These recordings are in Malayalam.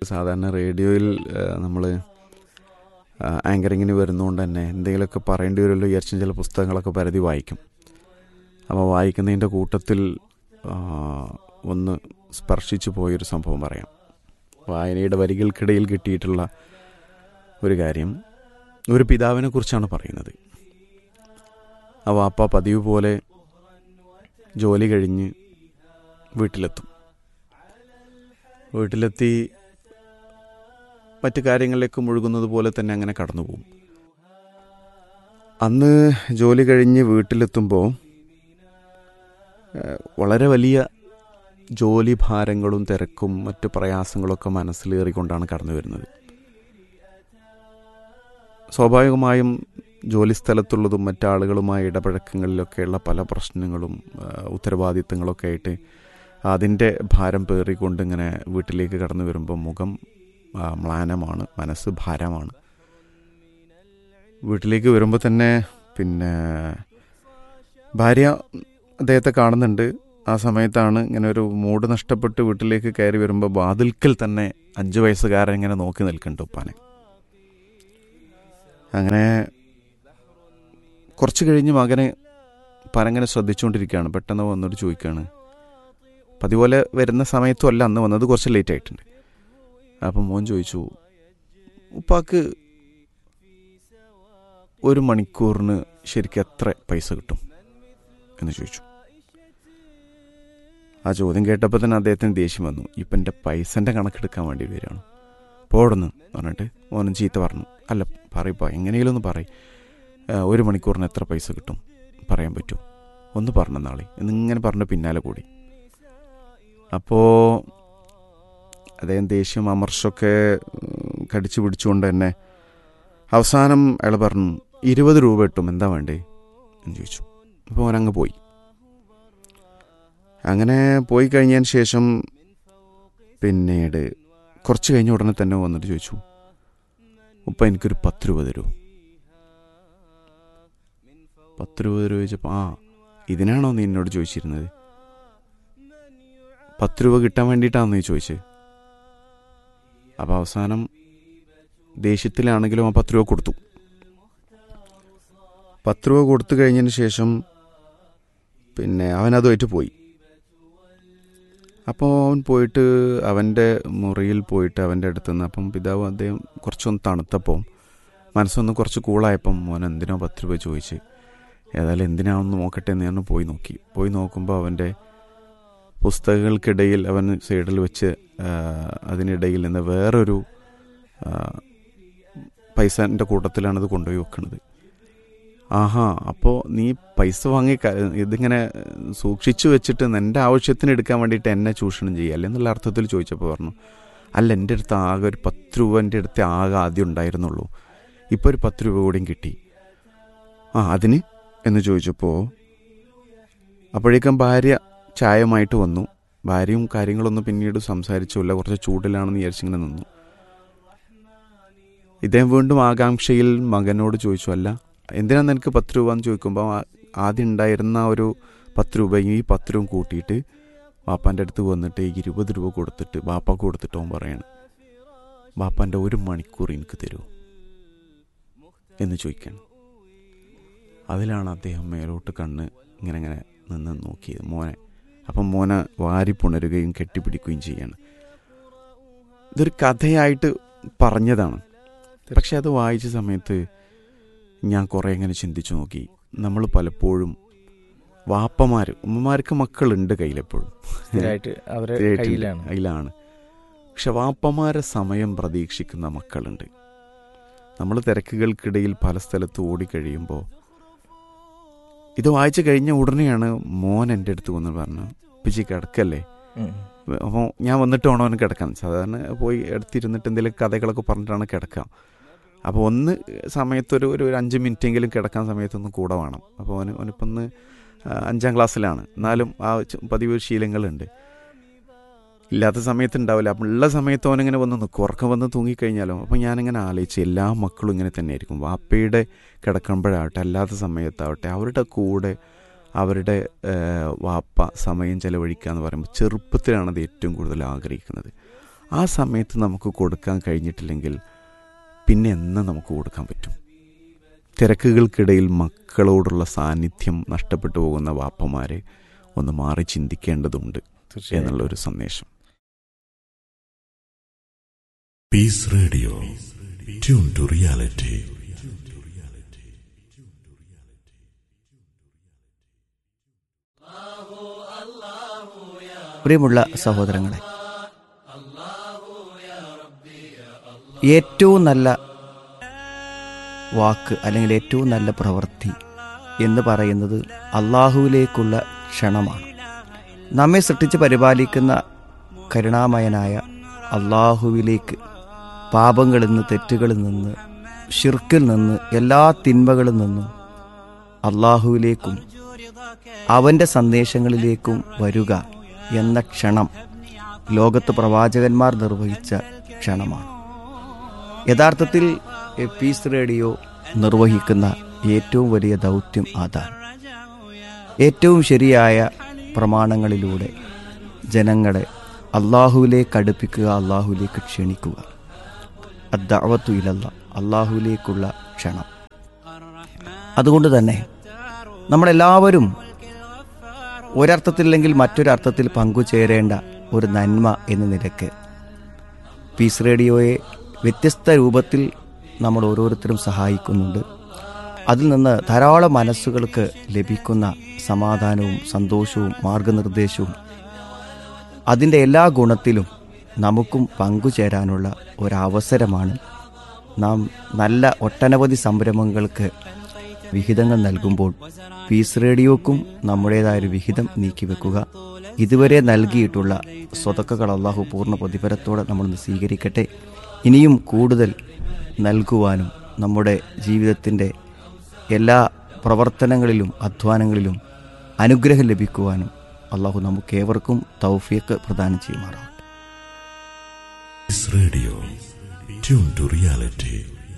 സാധാരണ റേഡിയോയിൽ നമ്മൾ ആങ്കറിങ്ങിന് വരുന്നതുകൊണ്ട് തന്നെ എന്തെങ്കിലുമൊക്കെ പറയേണ്ടി വരുമല്ലോ വിചാരിച്ചും ചില പുസ്തകങ്ങളൊക്കെ പരതി വായിക്കും അപ്പോൾ വായിക്കുന്നതിൻ്റെ കൂട്ടത്തിൽ ആ, ഒന്ന് സ്പർശിച്ചു പോയൊരു സംഭവം പറയാം വായനയുടെ വരികൾക്കിടയിൽ കിട്ടിയിട്ടുള്ള ഒരു കാര്യം ഒരു പിതാവിനെ കുറിച്ചാണ് പറയുന്നത് ആ വാപ്പ പതിവ് പോലെ ജോലി കഴിഞ്ഞ് വീട്ടിലെത്തും വീട്ടിലെത്തി മറ്റു കാര്യങ്ങളിലേക്ക് മുഴുകുന്നത് പോലെ തന്നെ അങ്ങനെ കടന്നു പോകും അന്ന് ജോലി കഴിഞ്ഞ് വീട്ടിലെത്തുമ്പോൾ ഏഹ്, വളരെ വലിയ ജോലി ഭാരങ്ങളും തിരക്കും മറ്റു പ്രയാസങ്ങളൊക്കെ മനസ്സിലേറിക്കൊണ്ടാണ് കടന്നു വരുന്നത് സ്വാഭാവികമായും ജോലി സ്ഥലത്തുള്ളതും മറ്റാളുകളുമായി ഇടപഴക്കങ്ങളിലൊക്കെയുള്ള പല പ്രശ്നങ്ങളും ആ, ഉത്തരവാദിത്തങ്ങളൊക്കെ ആയിട്ട് അതിൻ്റെ ഭാരം പേറിക്കൊണ്ട് ഇങ്ങനെ വീട്ടിലേക്ക് കടന്നു വരുമ്പോൾ മുഖം ആ, മ്ലാനമാണ് മനസ്സ് ഭാരമാണ് വീട്ടിലേക്ക് വരുമ്പോൾ തന്നെ പിന്നെ ഭാര്യ അദ്ദേഹത്തെ കാണുന്നുണ്ട് ആ സമയത്താണ് ഇങ്ങനെ ഒരു മൂഡ് നഷ്ടപ്പെട്ട് വീട്ടിലേക്ക് കയറി വരുമ്പോൾ വാതിൽക്കൽ തന്നെ അഞ്ച് വയസ്സുകാരൻ ഇങ്ങനെ നോക്കി നിൽക്കുന്നുണ്ട് ഉപ്പാനെ അങ്ങനെ കുറച്ച് കഴിഞ്ഞ് മകനെ പരങ്ങനെ ശ്രദ്ധിച്ചുകൊണ്ടിരിക്കുകയാണ് പെട്ടെന്ന് വന്നിട്ട് ചോദിക്കുകയാണ് പതിപോലെ വരുന്ന സമയത്തും അല്ല അന്ന് വന്നത് കുറച്ച് ലേറ്റ് ആയിട്ടുണ്ട് അപ്പം മോൻ ചോദിച്ചു ഉപ്പാക്ക് ഒരു മണിക്കൂറിന് ശരിക്കും എത്ര പൈസ കിട്ടും എന്ന് ചോദിച്ചു ആ ചോദ്യം കേട്ടപ്പോൾ തന്നെ അദ്ദേഹത്തിന് ദേഷ്യം വന്നു ഇപ്പം എൻ്റെ പൈസൻ്റെ കണക്കെടുക്കാൻ വേണ്ടി വരികയാണ് പോടുന്നു പറഞ്ഞിട്ട് മോനും ചീത്ത പറഞ്ഞു അല്ല പറയപ്പോ എങ്ങനെയെങ്കിലും ഒന്ന് പറയും ഒരു മണിക്കൂറിന് എത്ര പൈസ കിട്ടും പറയാൻ പറ്റുമോ ഒന്ന് പറഞ്ഞ നാളെ എന്നിങ്ങനെ പറഞ്ഞ പിന്നാലെ കൂടി അപ്പോൾ അദ്ദേഹം ദേഷ്യം അമർഷമൊക്കെ ഉം, കടിച്ചു പിടിച്ചുകൊണ്ട് തന്നെ അവസാനം അയാൾ പറഞ്ഞു ഇരുപത് രൂപ കിട്ടും എന്താ വേണ്ടേ എന്ന് ചോദിച്ചു അപ്പോൾ അവനങ്ങ് പോയി അങ്ങനെ പോയി കഴിഞ്ഞതിന് ശേഷം പിന്നീട് കുറച്ച് കഴിഞ്ഞ ഉടനെ തന്നെ വന്നിട്ട് ചോദിച്ചു ഉപ്പ എനിക്കൊരു പത്ത് രൂപ തരൂ പത്ത് രൂപ തരൂ ചോദിച്ചപ്പോൾ ആ ഇതിനാണോ നീ എന്നോട് ചോദിച്ചിരുന്നത് പത്ത് രൂപ കിട്ടാൻ വേണ്ടിയിട്ടാണോ നീ ചോദിച്ചത് അപ്പോൾ അവസാനം ദേഷ്യത്തിലാണെങ്കിലും ആ പത്ത് രൂപ കൊടുത്തു പത്ത് രൂപ കൊടുത്തു കഴിഞ്ഞതിന് ശേഷം പിന്നെ അവൻ അതുമായിട്ട് പോയി അപ്പോൾ അവൻ പോയിട്ട് അവൻ്റെ മുറിയിൽ പോയിട്ട് അവൻ്റെ അടുത്ത് നിന്ന് അപ്പം പിതാവ് അദ്ദേഹം കുറച്ചൊന്ന് തണുത്തപ്പോൾ മനസ്സൊന്ന് കുറച്ച് കൂളായപ്പം മോൻ എന്തിനോ പത്ത് രൂപ ചോദിച്ച് ഏതായാലും എന്തിനാണെന്ന് നോക്കട്ടെ എന്ന് ഞാൻ പോയി നോക്കി പോയി നോക്കുമ്പോൾ അവൻ്റെ പുസ്തകങ്ങൾക്കിടയിൽ അവൻ സൈഡിൽ വെച്ച് ആ, അതിനിടയിൽ നിന്ന് വേറൊരു ആ, പൈസൻ്റെ കൂട്ടത്തിലാണ് ഇത് കൊണ്ടുപോയി വെക്കുന്നത് ആഹാ അപ്പോൾ നീ പൈസ വാങ്ങി ക- ഇതിങ്ങനെ സൂക്ഷിച്ചു വെച്ചിട്ട് എൻ്റെ ആവശ്യത്തിന് എടുക്കാൻ വേണ്ടിയിട്ട് എന്നെ ചൂഷണം ചെയ്യുക എന്നുള്ള അർത്ഥത്തിൽ ചോദിച്ചപ്പോൾ പറഞ്ഞു അല്ല എൻ്റെ അടുത്ത് ആകെ ഒരു പത്ത് രൂപ എൻ്റെ അടുത്ത് ആകെ ആദ്യം ഉണ്ടായിരുന്നുള്ളൂ ഇപ്പോൾ ഒരു പത്ത് രൂപ കൂടിയും കിട്ടി ആ അതിന് എന്ന് ചോദിച്ചപ്പോൾ അപ്പോഴേക്കും ഭാര്യ ചായമായിട്ട് വന്നു ഭാര്യയും കാര്യങ്ങളൊന്നും പിന്നീട് സംസാരിച്ചില്ല കുറച്ച് ചൂടിലാണെന്ന് വിചാരിച്ചിങ്ങനെ നിന്നു ഇദ്ദേഹം വീണ്ടും ആകാംക്ഷയിൽ മകനോട് ചോദിച്ചു അല്ല എന്തിനാ നിനക്ക് പത്ത് രൂപ എന്ന് ചോദിക്കുമ്പോൾ ആ- ആദ്യം ഉണ്ടായിരുന്ന ആ ഒരു പത്ത് രൂപയും ഈ പത്ത് രൂപ കൂട്ടിയിട്ട് വാപ്പാൻ്റെ അടുത്ത് വന്നിട്ട് ഈ ഇരുപത് രൂപ കൊടുത്തിട്ട് വാപ്പാക്ക് കൊടുത്തിട്ട് അവൻ പറയാണ് വാപ്പാൻ്റെ ഒരു മണിക്കൂർ എനിക്ക് തരുമോ എന്ന് ചോദിക്കണം അതിലാണ് അദ്ദേഹം മേലോട്ട് കണ്ണ് ഇങ്ങനെ ഇങ്ങനെ നിന്ന് നോക്കിയത് മോനെ അപ്പം മോനെ വാരി പുണരുകയും കെട്ടിപ്പിടിക്കുകയും ചെയ്യാണ് ഇതൊരു കഥയായിട്ട് പറഞ്ഞതാണ് പക്ഷെ അത് വായിച്ച സമയത്ത് ഞാൻ കുറേ ഇങ്ങനെ ചിന്തിച്ചു നോക്കി നമ്മൾ പലപ്പോഴും വാപ്പമാർ ഉമ്മമാർക്ക് മക്കളുണ്ട് കയ്യിലെപ്പോഴും സ്ഥിരമായിട്ട് അവരെ സ്ഥിരമായിട്ട് കയ്യിലാണ് കയ്യിലാണ് പക്ഷെ വാപ്പമാരെ സമയം പ്രതീക്ഷിക്കുന്ന മക്കളുണ്ട് നമ്മൾ തിരക്കുകൾക്കിടയിൽ പല സ്ഥലത്ത് ഓടിക്കഴിയുമ്പോൾ ഇത് വായിച്ചു കഴിഞ്ഞ ഉടനെയാണ് മോൻ എൻ്റെ അടുത്ത് വന്ന് പറഞ്ഞു പിച്ചി കിടക്കല്ലേ ഉം. അപ്പോൾ ഞാൻ വന്നിട്ട് വേണം അവന് കിടക്കാൻ സാധാരണ പോയി എടുത്തിരുന്നിട്ട് എന്തെങ്കിലും കഥകളൊക്കെ പറഞ്ഞിട്ടാണ് കിടക്കാം അപ്പോൾ ഒന്ന് സമയത്തൊരു ഒരു ഒരു അഞ്ച് മിനിറ്റെങ്കിലും കിടക്കാൻ സമയത്തൊന്ന് കൂടെ വേണം അപ്പോൾ അവന് അവനിപ്പം ഒന്ന് ആ, അഞ്ചാം ക്ലാസ്സിലാണ് എന്നാലും ആ ച- പതിവ് ശീലങ്ങളുണ്ട് ഇല്ലാത്ത സമയത്ത് ഉണ്ടാവില്ല അപ്പം ഉള്ള സമയത്ത് അവനിങ്ങനെ വന്ന് നിൽക്കും ഉറക്കം വന്ന് തൂങ്ങിക്കഴിഞ്ഞാലോ അപ്പം ഞാനിങ്ങനെ ആലോചിച്ച് എല്ലാ മക്കളും ഇങ്ങനെ തന്നെയായിരിക്കും വാപ്പയുടെ കിടക്കുമ്പോഴാവട്ടെ അല്ലാത്ത സമയത്താവട്ടെ അവരുടെ കൂടെ അവരുടെ ഏഹ്, വാപ്പ സമയം ചെലവഴിക്കുക എന്ന് പറയുമ്പോൾ ചെറുപ്പത്തിലാണ് അത് ഏറ്റവും കൂടുതൽ ആഗ്രഹിക്കുന്നത് ആ സമയത്ത് നമുക്ക് കൊടുക്കാൻ കഴിഞ്ഞിട്ടില്ലെങ്കിൽ പിന്നെ എന്ന് നമുക്ക് കൊടുക്കാൻ പറ്റും തിരക്കുകൾക്കിടയിൽ മക്കളോടുള്ള സാന്നിധ്യം നഷ്ടപ്പെട്ടു പോകുന്ന വാപ്പമാരെ ഒന്ന് മാറി ചിന്തിക്കേണ്ടതുണ്ട് എന്നുള്ള ഒരു സന്ദേശം Peace Radio. Tune to reality. പ്രിയമുള്ള സഹോദരങ്ങളെ ഏറ്റവും നല്ല വാക്ക് അല്ലെങ്കിൽ ഏറ്റവും നല്ല പ്രവൃത്തി എന്ന് പറയുന്നത് അള്ളാഹുവിലേക്കുള്ള ക്ഷണമാണ് നമ്മെ സൃഷ്ടിച്ച് പരിപാലിക്കുന്ന കരുണാമയനായ അള്ളാഹുവിലേക്ക് പാപങ്ങളിൽ നിന്ന് തെറ്റുകളിൽ നിന്ന് ഷിർക്കിൽ നിന്ന് എല്ലാ തിന്മകളിൽ നിന്നും അള്ളാഹുവിലേക്കും അവൻ്റെ സന്ദേശങ്ങളിലേക്കും വരിക എന്ന ക്ഷണം ലോകത്ത് പ്രവാചകന്മാർ നിർവഹിച്ച ക്ഷണമാണ് യഥാർത്ഥത്തിൽ എ പീസ് റേഡിയോ നിർവഹിക്കുന്ന ഏറ്റവും വലിയ ദൗത്യം അതാണ് ഏറ്റവും ശരിയായ പ്രമാണങ്ങളിലൂടെ ജനങ്ങളെ അള്ളാഹുവിലേക്ക് അടുപ്പിക്കുക അള്ളാഹുവിലേക്ക് ക്ഷണിക്കുക അദ്ദാവത്തു ഇലല്ല അള്ളാഹുവിലേക്കുള്ള ക്ഷണം അതുകൊണ്ട് തന്നെ നമ്മളെല്ലാവരും ഒരർത്ഥത്തില്ലെങ്കിൽ മറ്റൊരർത്ഥത്തിൽ പങ്കുചേരേണ്ട ഒരു നന്മ എന്ന നിലയ്ക്ക് പീസ് റേഡിയോയെ വ്യത്യസ്ത രൂപത്തിൽ നമ്മൾ ഓരോരുത്തരും സഹായിക്കുന്നുണ്ട് അതിൽ നിന്ന് ധാരാളം മനസ്സുകൾക്ക് ലഭിക്കുന്ന സമാധാനവും സന്തോഷവും മാർഗനിർദ്ദേശവും അതിൻ്റെ എല്ലാ ഗുണത്തിലും നമുക്കും പങ്കുചേരാനുള്ള ഒരവസരമാണ് നാം നല്ല ഒട്ടനവധി സംരംഭങ്ങൾക്ക് വിഹിതങ്ങൾ നൽകുമ്പോൾ പീസ് റേഡിയോക്കും നമ്മുടേതായൊരു വിഹിതം നീക്കിവെക്കുക ഇതുവരെ നൽകിയിട്ടുള്ള സ്വതക്കകൾ അള്ളാഹു പൂർണ്ണ പ്രതിഫലത്തോടെ നമ്മൾ സ്വീകരിക്കട്ടെ ഇനിയും കൂടുതൽ നൽകുവാനും നമ്മുടെ ജീവിതത്തിൻ്റെ എല്ലാ പ്രവർത്തനങ്ങളിലും അധ്വാനങ്ങളിലും അനുഗ്രഹം ലഭിക്കുവാനും അള്ളാഹു നമുക്കേവർക്കും തൗഫിയക്ക് പ്രദാനം ചെയ്യുമാറാവട്ടെ Peace Radio. Tune to reality.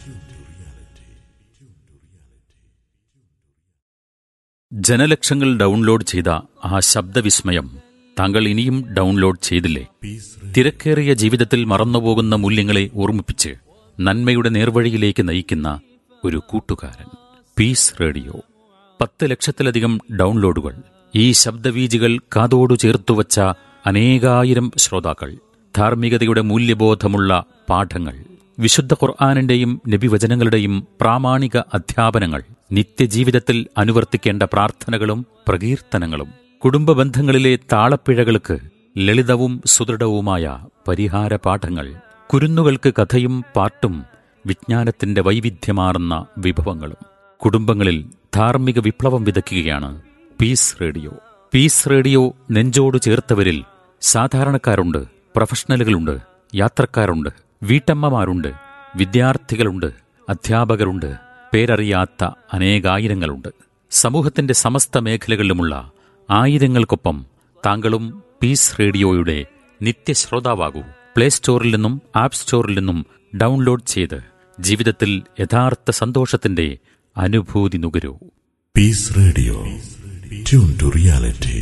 ജനലക്ഷങ്ങൾ ഡൗൺലോഡ് ചെയ്ത ആ ശബ്ദവിസ്മയം താങ്കൾ ഇനിയും ഡൗൺലോഡ് ചെയ്തില്ലേ തിരക്കേറിയ ജീവിതത്തിൽ മറന്നുപോകുന്ന മൂല്യങ്ങളെ ഓർമ്മിപ്പിച്ച് നന്മയുടെ നേർവഴിയിലേക്ക് നയിക്കുന്ന ഒരു കൂട്ടുകാരൻ പീസ് റേഡിയോ പത്ത് ലക്ഷത്തിലധികം ഡൗൺലോഡുകൾ ഈ ശബ്ദവീജികൾ കാതോടു ചേർത്തുവച്ച അനേകായിരം ശ്രോതാക്കൾ ധാർമ്മികതയുടെ മൂല്യബോധമുള്ള പാഠങ്ങൾ വിശുദ്ധ ഖുർആാനിന്റെയും നബിവചനങ്ങളുടെയും പ്രാമാണിക അധ്യാപനങ്ങൾ നിത്യജീവിതത്തിൽ അനുവർത്തിക്കേണ്ട പ്രാർത്ഥനകളും പ്രകീർത്തനങ്ങളും കുടുംബ ബന്ധങ്ങളിലെ താളപ്പിഴകൾക്ക് ലളിതവും സുദൃഢവുമായ പരിഹാര പാഠങ്ങൾ കുരുന്നുകൾക്ക് കഥയും പാട്ടും വിജ്ഞാനത്തിന്റെ വൈവിധ്യമാർന്ന വിഭവങ്ങളും കുടുംബങ്ങളിൽ ധാർമ്മിക വിപ്ലവം വിതയ്ക്കുകയാണ് പീസ് റേഡിയോ പീസ് റേഡിയോ നെഞ്ചോട് ചേർത്തവരിൽ സാധാരണക്കാരുണ്ട് പ്രൊഫഷണലുകളുണ്ട് യാത്രക്കാരുണ്ട് വീട്ടമ്മമാരുണ്ട് വിദ്യാർത്ഥികളുണ്ട് അധ്യാപകരുണ്ട് പേരറിയാത്ത അനേകായിരങ്ങളുണ്ട് സമൂഹത്തിന്റെ സമസ്ത മേഖലകളിലുമുള്ള ആയിരങ്ങൾക്കൊപ്പം താങ്കളും പീസ് റേഡിയോയുടെ നിത്യശ്രോതാവാകൂ പ്ലേ സ്റ്റോറിൽ നിന്നും ആപ്പ് സ്റ്റോറിൽ നിന്നും ഡൗൺലോഡ് ചെയ്ത് ജീവിതത്തിൽ യഥാർത്ഥ സന്തോഷത്തിന്റെ അനുഭൂതി നുകരൂ Peace Radio. Tune to reality.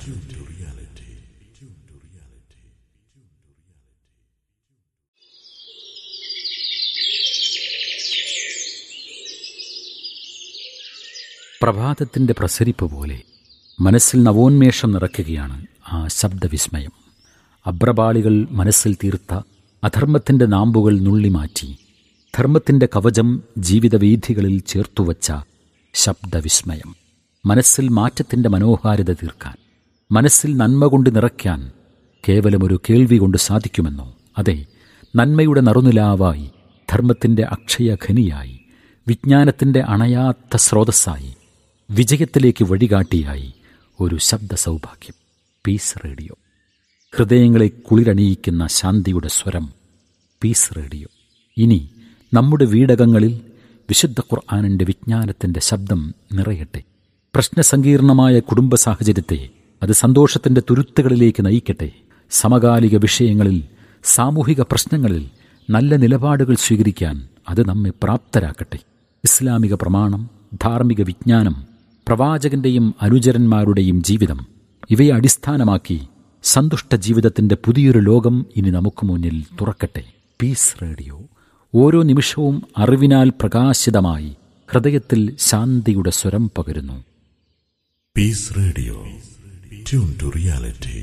പ്രഭാതത്തിന്റെ പ്രസരിപ്പ് പോലെ മനസ്സിൽ നവോന്മേഷം നിറയ്ക്കുകയാണ് ആ ശബ്ദവിസ്മയം അബ്രപാളികൾ മനസ്സിൽ തീർത്ത അധർമ്മത്തിന്റെ നാമ്പുകൾ നുള്ളിമാറ്റി ധർമ്മത്തിന്റെ കവചം ജീവിതവീഥികളിൽ ചേർത്തുവച്ച ശബ്ദവിസ്മയം മനസ്സിൽ മാറ്റത്തിന്റെ മനോഹാരിത തീർക്കാൻ മനസ്സിൽ നന്മ കൊണ്ട് നിറയ്ക്കാൻ കേവലമൊരു കേൾവി കൊണ്ട് സാധിക്കുമെന്നോ അതെ നന്മയുടെ നറുനിലാവായി ധർമ്മത്തിന്റെ അക്ഷയഖനിയായി വിജ്ഞാനത്തിന്റെ അണയാത്ത സ്രോതസ്സായി വിജയത്തിലേക്ക് വഴികാട്ടിയായി ഒരു ശബ്ദ സൗഭാഗ്യം പീസ് റേഡിയോ ഹൃദയങ്ങളെ കുളിരണിയിക്കുന്ന ശാന്തിയുടെ സ്വരം പീസ് റേഡിയോ ഇനി നമ്മുടെ വീടകങ്ങളിൽ വിശുദ്ധ ഖുർആാനിന്റെ വിജ്ഞാനത്തിന്റെ ശബ്ദം നിറയട്ടെ പ്രശ്നസങ്കീർണമായ കുടുംബ സാഹചര്യത്തെ അത് സന്തോഷത്തിന്റെ തുരുത്തുകളിലേക്ക് നയിക്കട്ടെ സമകാലിക വിഷയങ്ങളിൽ സാമൂഹിക പ്രശ്നങ്ങളിൽ നല്ല നിലപാടുകൾ സ്വീകരിക്കാൻ അത് നമ്മെ പ്രാപ്തരാക്കട്ടെ ഇസ്ലാമിക പ്രമാണം ധാർമ്മിക വിജ്ഞാനം പ്രവാചകന്റെയും അനുചരന്മാരുടെയും ജീവിതം ഇവയെ അടിസ്ഥാനമാക്കി സന്തുഷ്ട ജീവിതത്തിന്റെ പുതിയൊരു ലോകം ഇനി നമുക്ക് മുന്നിൽ തുറക്കട്ടെ പീസ് റേഡിയോ ഓരോ നിമിഷവും അറിവിനാൽ പ്രകാശിതമായി ഹൃദയത്തിൽ ശാന്തിയുടെ സ്വരം പകരുന്നു Peace Radio. Tune to reality.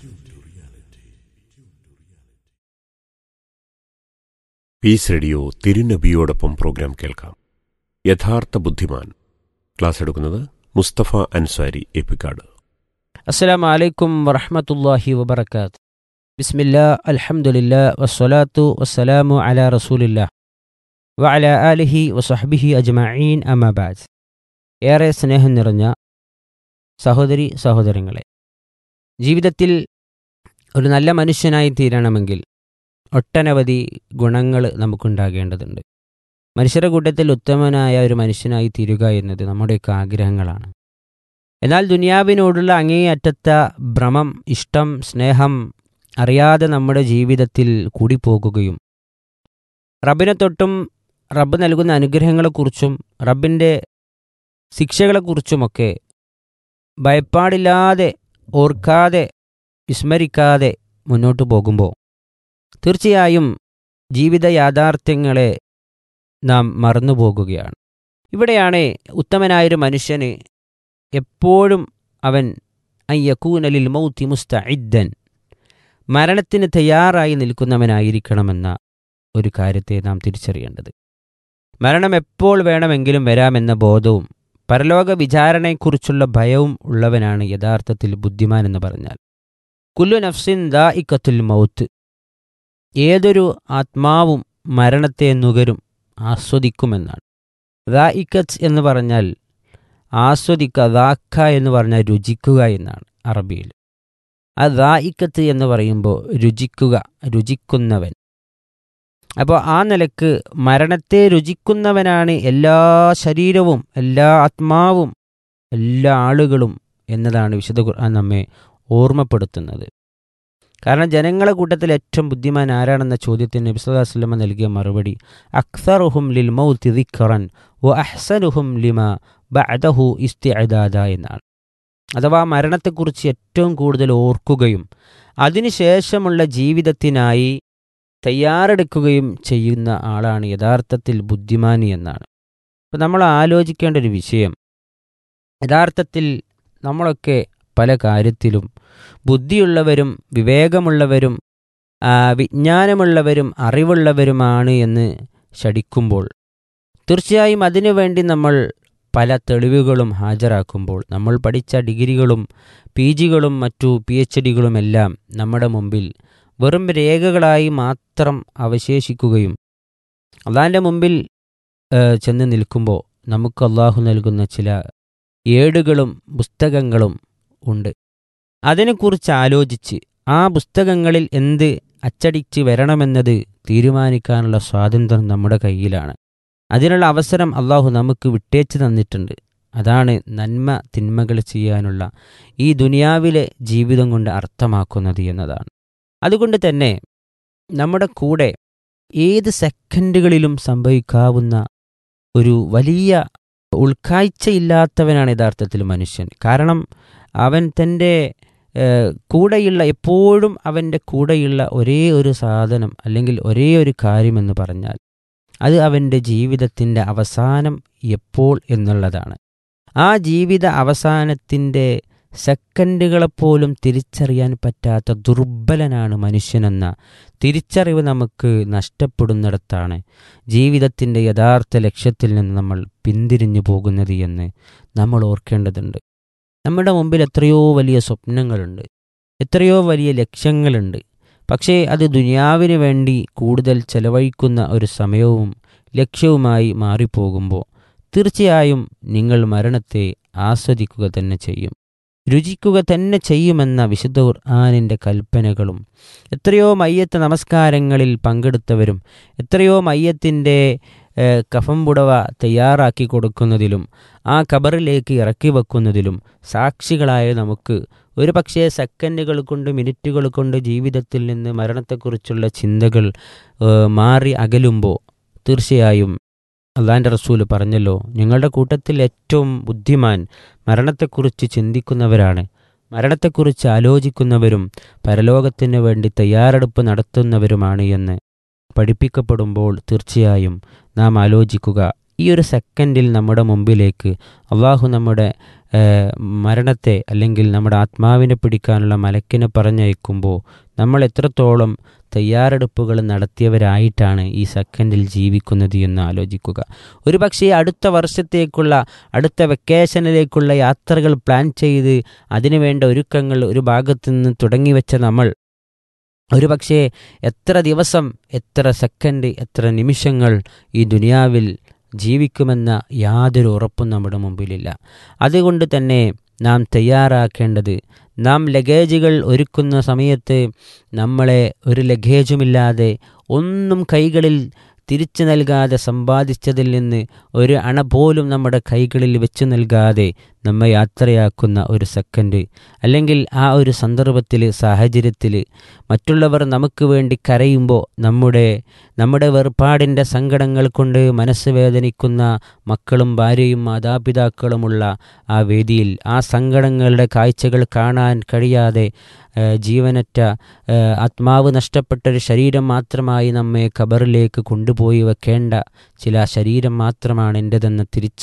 Peace radio തിരുനബിയോടൊപ്പം പ്രോഗ്രാം കേൾക്കാം യഥാർത്ഥ ബുദ്ധിമാൻ ക്ലാസ് എടുക്കുന്നത് മുസ്തഫ അൻസാരി എപ്പിക്കാട് السلام عليكم ورحمة الله وبركاته بسم الله الحمد لله والصلاة والسلام على رسول الله وعلى آله وصحبه أجمعين أما بعد ഏറെ സ്നേഹം നിറഞ്ഞ സഹോദരി സഹോദരങ്ങളെ ജീവിതത്തിൽ ഒരു നല്ല മനുഷ്യനായി തീരണമെങ്കിൽ ഒട്ടനവധി ഗുണങ്ങൾ നമുക്കുണ്ടാകേണ്ടതുണ്ട് മനുഷ്യരുടെ കൂട്ടത്തിൽ ഉത്തമനായ ഒരു മനുഷ്യനായി തീരുക എന്നത് നമ്മുടെയൊക്കെ ആഗ്രഹങ്ങളാണ് എന്നാൽ ദുനിയാവിനോടുള്ള അങ്ങേയറ്റത്ത ഭ്രമം ഇഷ്ടം സ്നേഹം അറിയാതെ നമ്മുടെ ജീവിതത്തിൽ കൂടിപ്പോകുകയും റബ്ബിനെ തൊട്ടും റബ്ബ് നൽകുന്ന അനുഗ്രഹങ്ങളെക്കുറിച്ചും റബ്ബിൻ്റെ ശിക്ഷകളെക്കുറിച്ചുമൊക്കെ ഭയപ്പാടില്ലാതെ ഓർക്കാതെ വിസ്മരിക്കാതെ മുന്നോട്ട് പോകുമ്പോൾ തീർച്ചയായും ജീവിത യാഥാർത്ഥ്യങ്ങളെ നാം മറന്നുപോകുകയാണ് ഇവിടെയാണ് ഉത്തമനായൊരു മനുഷ്യന് എപ്പോഴും അവൻ അയ്യക്കൂനലിൽ മൗത്തി മുസ്തഇദ്ദൻ മരണത്തിന് തയ്യാറായി നിൽക്കുന്നവനായിരിക്കണമെന്ന ഒരു കാര്യത്തെ നാം തിരിച്ചറിയേണ്ടത് മരണം എപ്പോൾ വേണമെങ്കിലും വരാമെന്ന ബോധവും പരലോക വിചാരണയെക്കുറിച്ചുള്ള ഭയവും ഉള്ളവനാണ് യഥാർത്ഥത്തിൽ ബുദ്ധിമാൻ എന്ന് പറഞ്ഞാൽ കുല്ലു നഫ്സിൻ ദാ ഇക്കത്തുൽ മൗത്ത് ഏതൊരു ആത്മാവും മരണത്തെ നുകരും ആസ്വദിക്കുമെന്നാണ് ദാ ഇക്കത്ത് എന്ന് പറഞ്ഞാൽ ആസ്വദിക്കുക ദാക്ക എന്ന് പറഞ്ഞാൽ രുചിക്കുക എന്നാണ് അറബിയിൽ ആ ദായിക്കത്ത് എന്ന് പറയുമ്പോൾ രുചിക്കുക രുചിക്കുന്നവൻ അപ്പോൾ ആ നിലക്ക് മരണത്തെ രുചിക്കുന്നവനാണ് എല്ലാ ശരീരവും എല്ലാ ആത്മാവും എല്ലാ ആളുകളും എന്നതാണ് വിശുദ്ധ ഖുർആൻ നമ്മെ ഓർമ്മപ്പെടുത്തുന്നത് കാരണം ജനങ്ങളെ കൂട്ടത്തിൽ ഏറ്റവും ബുദ്ധിമാൻ ആരാണെന്ന ചോദ്യത്തിന് നബി സല്ലല്ലാഹു അലൈഹി വസല്ലം നൽകിയ മറുപടി അക്സറുഹും ലിൽ മൗത്തി ദിക്റൻ വ അഹ്സനുഹും ലിമ ബഅദഹു ഇസ്തിഅദാദ എന്നാണ് അഥവാ മരണത്തെക്കുറിച്ച് ഏറ്റവും കൂടുതൽ ഓർക്കുകയും അതിനുശേഷമുള്ള ജീവിതത്തിനായി തയ്യാറെടുക്കുകയും ചെയ്യുന്ന ആളാണ് യഥാർത്ഥത്തിൽ ബുദ്ധിമാനി എന്നാണ് അപ്പം നമ്മൾ ആലോചിക്കേണ്ട ഒരു വിഷയം യഥാർത്ഥത്തിൽ നമ്മളൊക്കെ പല കാര്യത്തിലും ബുദ്ധിയുള്ളവരും വിവേകമുള്ളവരും ആ, വിജ്ഞാനമുള്ളവരും അറിവുള്ളവരുമാണ് എന്ന് ശടിക്കുമ്പോൾ തീർച്ചയായും അതിനുവേണ്ടി നമ്മൾ പല തെളിവുകളും ഹാജരാക്കുമ്പോൾ നമ്മൾ പഠിച്ച ഡിഗ്രികളും പി ജികളും മറ്റു പി എച്ച് ഡികളുമെല്ലാം നമ്മുടെ മുമ്പിൽ വെറും രേഖകളായി മാത്രം അവശേഷിക്കുകയും അള്ളാഹിൻ്റെ മുമ്പിൽ ഏ, ചെന്ന് നിൽക്കുമ്പോൾ നമുക്ക് അള്ളാഹു നൽകുന്ന ചില ഏടുകളും പുസ്തകങ്ങളും ഉണ്ട് അതിനെക്കുറിച്ച് ആലോചിച്ച് ആ പുസ്തകങ്ങളിൽ എന്ത് അച്ചടിച്ച് വരണമെന്നത് തീരുമാനിക്കാനുള്ള സ്വാതന്ത്ര്യം നമ്മുടെ കയ്യിലാണ് അതിനുള്ള അവസരം അള്ളാഹു നമുക്ക് വിട്ടേച്ച് തന്നിട്ടുണ്ട് അതാണ് നന്മ തിന്മകൾ ചെയ്യാനുള്ള ഈ ദുനിയാവിലെ ജീവിതം കൊണ്ട് അർത്ഥമാക്കുന്നത് എന്നതാണ് അതുകൊണ്ട് തന്നെ നമ്മുടെ കൂടെ ഏത് സെക്കൻഡുകളിലും സംഭവിക്കാവുന്ന ഒരു വലിയ ഉൾക്കാഴ്ചയില്ലാത്തവനാണ് യഥാർത്ഥത്തിൽ മനുഷ്യൻ കാരണം അവൻ തൻ്റെ ഏഹ്, കൂടെയുള്ള എപ്പോഴും അവൻ്റെ കൂടെയുള്ള ഒരേ ഒരു സാധനം അല്ലെങ്കിൽ ഒരേ ഒരു കാര്യമെന്ന് പറഞ്ഞാൽ അത് അവൻ്റെ ജീവിതത്തിൻ്റെ അവസാനം എപ്പോൾ എന്നുള്ളതാണ് ആ ജീവിത അവസാനത്തിൻ്റെ സെക്കൻഡുകളെപ്പോലും തിരിച്ചറിയാൻ പറ്റാത്ത ദുർബലനാണ് മനുഷ്യനെന്ന തിരിച്ചറിവ് നമുക്ക് നഷ്ടപ്പെടുന്നിടത്താണ് ജീവിതത്തിൻ്റെ യഥാർത്ഥ ലക്ഷ്യത്തിൽ നിന്ന് നമ്മൾ പിന്തിരിഞ്ഞു പോകുന്നത് എന്ന് നമ്മൾ ഓർക്കേണ്ടതുണ്ട് നമ്മുടെ മുമ്പിൽ എത്രയോ വലിയ സ്വപ്നങ്ങളുണ്ട് എത്രയോ വലിയ ലക്ഷ്യങ്ങളുണ്ട് പക്ഷേ അത് ദുനിയാവിന് വേണ്ടി കൂടുതൽ ചെലവഴിക്കുന്ന ഒരു സമയവും ലക്ഷ്യവുമായി മാറിപ്പോകുമ്പോൾ തീർച്ചയായും നിങ്ങൾ മരണത്തെ ആസ്വദിക്കുക തന്നെ ചെയ്യും രുചിക്കുക തന്നെ ചെയ്യുമെന്ന വിശുദ്ധ ഖുർആാനിൻ്റെ കൽപ്പനകളും എത്രയോ മയ്യത്ത് നമസ്കാരങ്ങളിൽ പങ്കെടുത്തവരും എത്രയോ മയ്യത്തിൻ്റെ ഏഹ്, കഫം പുടവ തയ്യാറാക്കി കൊടുക്കുന്നതിലും ആ ഖബറിലേക്ക് ഇറക്കി വെക്കുന്നതിലും സാക്ഷികളായ നമുക്ക് ഒരു പക്ഷേ സെക്കൻഡുകൾ കൊണ്ട് മിനിറ്റുകൾ കൊണ്ട് ജീവിതത്തിൽ നിന്ന് മരണത്തെക്കുറിച്ചുള്ള ചിന്തകൾ ഏഹ്, മാറി അകലുമ്പോൾ തീർച്ചയായും അള്ളാൻ്റെ റസൂൽ പറഞ്ഞല്ലോ നിങ്ങളുടെ കൂട്ടത്തിൽ ഏറ്റവും ബുദ്ധിമാൻ മരണത്തെക്കുറിച്ച് ചിന്തിക്കുന്നവരാണ് മരണത്തെക്കുറിച്ച് ആലോചിക്കുന്നവരും പരലോകത്തിന് വേണ്ടി തയ്യാറെടുപ്പ് നടത്തുന്നവരുമാണ് എന്ന് പഠിപ്പിക്കപ്പെടുമ്പോൾ തീർച്ചയായും നാം ആലോചിക്കുക ഈ ഒരു സെക്കൻഡിൽ നമ്മുടെ മുമ്പിലേക്ക് അള്ളാഹു നമ്മുടെ ഏഹ്, മരണത്തെ അല്ലെങ്കിൽ നമ്മുടെ ആത്മാവിനെ പിടിക്കാനുള്ള മലക്കിനെ പറഞ്ഞയക്കുമ്പോൾ നമ്മൾ എത്രത്തോളം തയ്യാറെടുപ്പുകൾ നടത്തിയവരായിട്ടാണ് ഈ സെക്കൻഡിൽ ജീവിക്കുന്നത് എന്ന് ആലോചിക്കുക ഒരു പക്ഷേ അടുത്ത വർഷത്തേക്കുള്ള അടുത്ത വെക്കേഷനിലേക്കുള്ള യാത്രകൾ പ്ലാൻ ചെയ്ത് അതിനുവേണ്ട ഒരുക്കങ്ങൾ ഒരു ഭാഗത്തു നിന്ന് തുടങ്ങി വെച്ച നമ്മൾ ഒരു പക്ഷേ എത്ര ദിവസം എത്ര സെക്കൻഡ് എത്ര നിമിഷങ്ങൾ ഈ ദുനിയാവിൽ ജീവിക്കുമെന്ന യാതൊരു ഉറപ്പും നമ്മുടെ മുമ്പിലില്ല അതുകൊണ്ട് തന്നെ നാം തയ്യാറാക്കേണ്ടത് നാം ലഗേജുകൾ ഒരുക്കുന്ന സമയത്ത് നമ്മളെ ഒരു ലഗേജുമില്ലാതെ ഒന്നും കൈകളിൽ തിരിച്ചു നൽകാതെ സമ്പാദിച്ചതിൽ നിന്ന് ഒരു അണ പോലും നമ്മുടെ കൈകളിൽ വെച്ചു നൽകാതെ നമ്മെ യാത്രയാക്കുന്ന ഒരു സെക്കൻഡ് അല്ലെങ്കിൽ ആ ഒരു സന്ദർഭത്തിൽ സാഹചര്യത്തിൽ മറ്റുള്ളവർ നമുക്ക് വേണ്ടി കരയുമ്പോൾ നമ്മുടെ നമ്മുടെ വേർപാടിൻ്റെ സങ്കടങ്ങൾ കൊണ്ട് മനസ്സ് വേദനിക്കുന്ന മക്കളും ഭാര്യയും മാതാപിതാക്കളുമുള്ള ആ വേദിയിൽ ആ സങ്കടങ്ങളുടെ കാഴ്ചകൾ കാണാൻ കഴിയാതെ ഏഹ്, ജീവനറ്റ ഏഹ്, ആത്മാവ് നഷ്ടപ്പെട്ട ഒരു ശരീരം മാത്രമായി നമ്മെ ഖബറിലേക്ക് കൊണ്ടുപോയി വെക്കേണ്ട ചില ശരീരം മാത്രമാണ് എൻ്റെതെന്ന തിരിച്ച